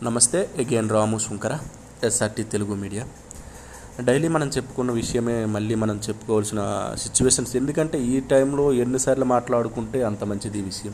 నమస్తే again Ramu Shankara SRT Telugu media daily మనం చెప్పుకున్న విషయమే మళ్ళీ మనం చెప్పుకోవాల్సిన సిచ్యువేషన్స్ ఎందుకంటే ఈ టైంలో ఎన్నిసార్లు మాట్లాడుకుంటే అంత మంచిది ఈ విషయం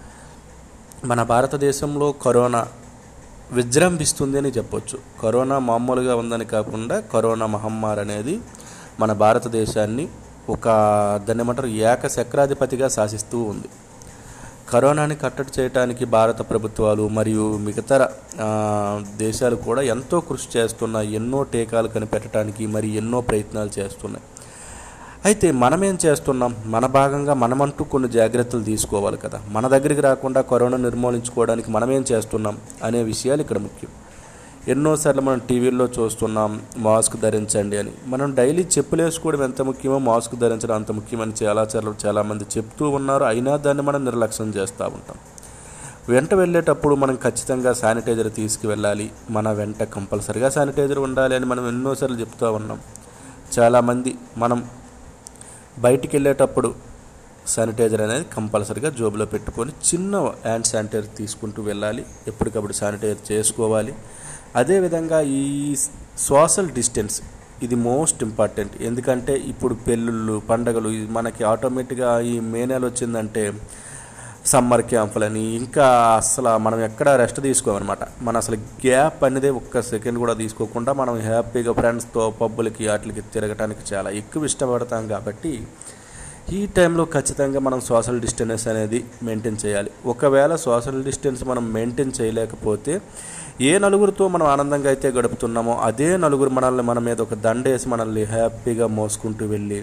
మన భారతదేశంలో కరోనా విజృంభిస్తుంది అని చెప్పొచ్చు కరోనా మామూలుగా ఉందని కాకుండా కరోనా మహమ్మారి అనేది మన భారతదేశాన్ని ఒక దాన్ని ఏమంటారు ఏక చక్రాధిపతిగా శాసిస్తూ ఉంది కరోనాని కట్టడి చేయడానికి భారత ప్రభుత్వాలు మరియు మిగతా ఆ, దేశాలు కూడా ఎంతో కృషి చేస్తున్నాయి ఎన్నో టీకాలు కనిపెట్టడానికి మరి ఎన్నో ప్రయత్నాలు చేస్తున్నాయి అయితే మనం ఏం చేస్తున్నాం మన భాగంగా మనమంటూ కొన్ని జాగ్రత్తలు తీసుకోవాలి కదా మన దగ్గరికి రాకుండా కరోనా నిర్మూలించుకోవడానికి మనం ఏం చేస్తున్నాం అనే విషయాలు ఇక్కడ ముఖ్యం ఎన్నోసార్లు మనం టీవీల్లో చూస్తున్నాం మాస్క్ ధరించండి అని మనం డైలీ చెప్పులు వేసుకోవడం ఎంత ముఖ్యమో మాస్క్ ధరించడం అంత ముఖ్యమని చాలా చాలా చాలామంది చెప్తూ ఉన్నారు అయినా దాన్ని మనం నిర్లక్ష్యం చేస్తూ ఉంటాం వెంట వెళ్ళేటప్పుడు మనం ఖచ్చితంగా శానిటైజర్ తీసుకువెళ్ళాలి మన వెంట కంపల్సరిగా శానిటైజర్ ఉండాలి అని మనం ఎన్నోసార్లు చెప్తూ ఉన్నాం చాలామంది మనం బయటికి వెళ్ళేటప్పుడు శానిటైజర్ అనేది కంపల్సరిగా జోబులో పెట్టుకొని చిన్న హ్యాండ్ శానిటైజర్ తీసుకుంటూ వెళ్ళాలి ఎప్పటికప్పుడు శానిటైజర్ చేసుకోవాలి అదేవిధంగా ఈ సోషల్ డిస్టెన్స్ ఇది మోస్ట్ ఇంపార్టెంట్ ఎందుకంటే ఇప్పుడు పెళ్ళిళ్ళు పండగలు ఇది మనకి ఆటోమేటిక్గా ఈ మే నెల వచ్చిందంటే సమ్మర్ క్యాంపులని ఇంకా అసలు మనం ఎక్కడ రెస్ట్ తీసుకోమన్నమాట మన అసలు గ్యాప్ అనేది ఒక్క సెకండ్ కూడా తీసుకోకుండా మనం హ్యాపీగా ఫ్రెండ్స్తో పబ్బులకి వాటికి తిరగటానికి చాలా ఎక్కువ ఇష్టపడతాం కాబట్టి ఈ టైంలో ఖచ్చితంగా మనం సోషల్ డిస్టెన్స్ అనేది మెయింటైన్ చేయాలి ఒకవేళ సోషల్ డిస్టెన్స్ మనం మెయింటైన్ చేయలేకపోతే ఏ నలుగురితో మనం ఆనందంగా అయితే గడుపుతున్నామో అదే నలుగురు మనల్ని మన మీద ఒక దండేసి మనల్ని హ్యాపీగా మోసుకుంటూ వెళ్ళి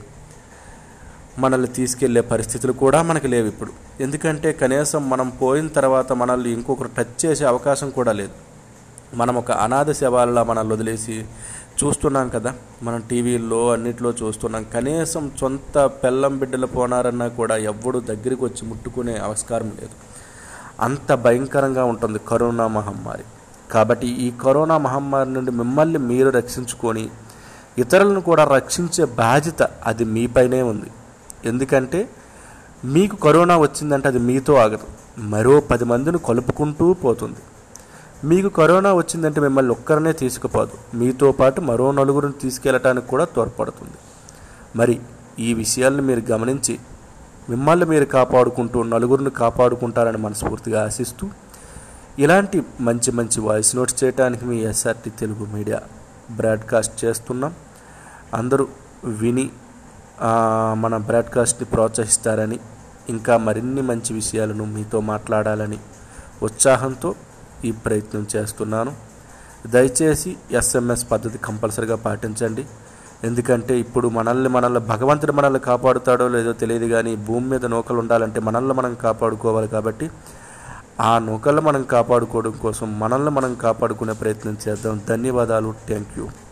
మనల్ని తీసుకెళ్లే పరిస్థితులు కూడా మనకు లేవు ఇప్పుడు ఎందుకంటే కనీసం మనం పోయిన తర్వాత మనల్ని ఇంకొకరు టచ్ చేసే అవకాశం కూడా లేదు మనం ఒక అనాథ శవాల్లో మనల్ని వదిలేసి చూస్తున్నాం కదా మనం టీవీల్లో అన్నిట్లో చూస్తున్నాం కనీసం సొంత పెళ్ళం బిడ్డలు పోనారన్నా కూడా ఎవ్వడు దగ్గరికి వచ్చి ముట్టుకునే ఆస్కారం లేదు అంత భయంకరంగా ఉంటుంది కరోనా మహమ్మారి కాబట్టి ఈ కరోనా మహమ్మారి నుండి మిమ్మల్ని మీరు రక్షించుకొని ఇతరులను కూడా రక్షించే బాధ్యత అది మీపైనే ఉంది ఎందుకంటే మీకు కరోనా వచ్చిందంటే అది మీతో ఆగదు మరో పది మందిని కలుపుకుంటూ పోతుంది మీకు కరోనా వచ్చిందంటే మిమ్మల్ని ఒక్కరినే తీసుకుపోదు మీతో పాటు మరో నలుగురిని తీసుకెళ్ళటానికి కూడా తోడ్పడుతుంది మరి ఈ విషయాలను మీరు గమనించి మిమ్మల్ని మీరు కాపాడుకుంటూ నలుగురిని కాపాడుకుంటారని మనస్ఫూర్తిగా ఆశిస్తూ ఇలాంటి మంచి మంచి వాయిస్ నోట్స్ చేయడానికి మీ ఎస్ఆర్టీ తెలుగు మీడియా బ్రాడ్కాస్ట్ చేస్తున్నాం అందరూ విని ఆ, మన బ్రాడ్కాస్ట్ని ప్రోత్సహిస్తారని ఇంకా మరిన్ని మంచి విషయాలను మీతో మాట్లాడాలని ఉత్సాహంతో ఈ ప్రయత్నం చేస్తున్నాను దయచేసి ఎస్ఎంఎస్ పద్ధతి కంపల్సరిగా పాటించండి ఎందుకంటే ఇప్పుడు మనల్ని మనల్ని భగవంతుడు మనల్ని కాపాడుతాడో లేదో తెలియదు కానీ భూమి మీద నూకలు ఉండాలంటే మనల్ని మనం కాపాడుకోవాలి కాబట్టి ఆ నూకలు మనం కాపాడుకోవడం కోసం మనల్ని మనం కాపాడుకునే ప్రయత్నం చేద్దాం ధన్యవాదాలు థ్యాంక్ యూ